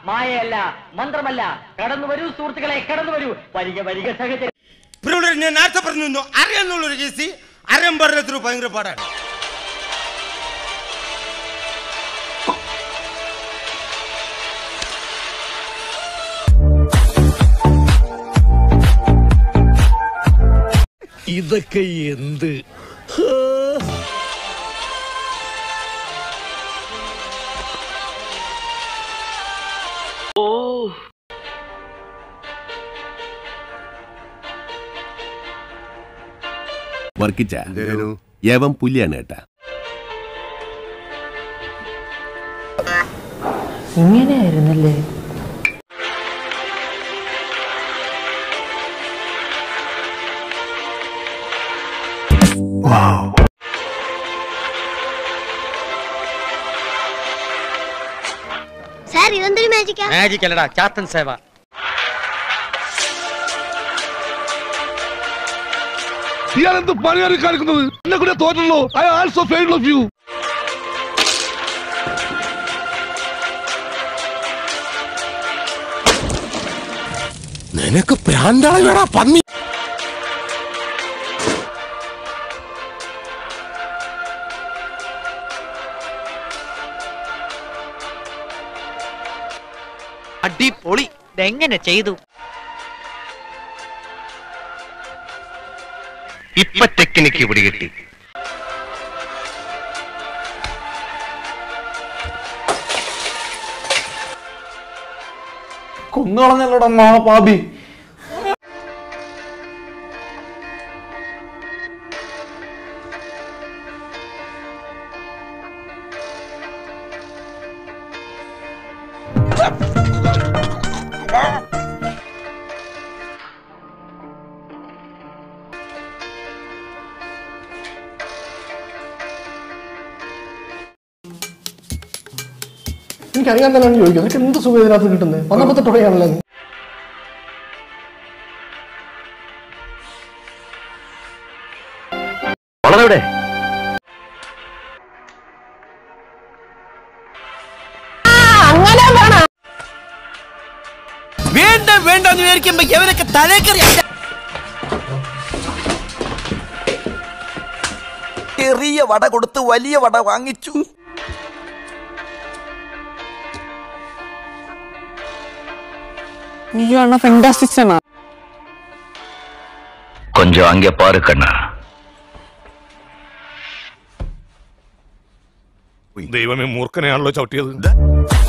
മായയല്ല മന്ത്രമല്ല കടന്നു വരൂ സുഹൃത്തുക്കളെ കടന്നു വരൂ വരിക വരിക സഹചര്യം ഇവിടെ ഞാൻ നേരത്തെ പറഞ്ഞു അറിയാന്നുള്ളൊരു കേസ് അറിയാൻ പറഞ്ഞത്ര ഭയങ്കര പാടാണ് ഇതൊക്കെ എന്ത് വർക്കിച്ച യവൻ പുലിയാണ് കേട്ടാ ഇങ്ങനെയായിരുന്നല്ലേ സാർ ഇതെന്തൊരു മാജിക്കാ മാജിക് അല്ലടാ ചാത്തൻ സേവ ഇയാളെന്ത് പണിയാണ് കാണിക്കുന്നത് എന്നെ കൂടെ തോറ്റല്ലോ I also fail of you നിനക്ക് പ്രാന്താണ് വേടാ പന്നി അടിപൊളി ഇതെങ്ങനെ ചെയ്തു ഇപ്പൊ ടെക്നിക്ക് പിടികിട്ടി കൊന്നുകളഞ്ഞല്ലോടാ മഹാപാപി എനിക്കറിയാൻ തന്നെ ചോദിക്കും നിനക്ക് എന്ത് സുഖം ഇതിനകത്ത് കിട്ടുന്നത് വന്നപ്പോ തൊട്ടയാണല്ലോ നീ വളരെവിടെ വേണ്ട വേണ്ട എന്ന് വിചാരിക്കുമ്പോ എവരൊക്കെ തലേക്കറി ചെറിയ വട കൊടുത്ത് വലിയ വട വാങ്ങിച്ചു കൊഞ്ചം അങ്ക പാரு കണ്ണ ദൈവമേ മൂർഖനെയാണല്ലോ ചവിട്ടിയത്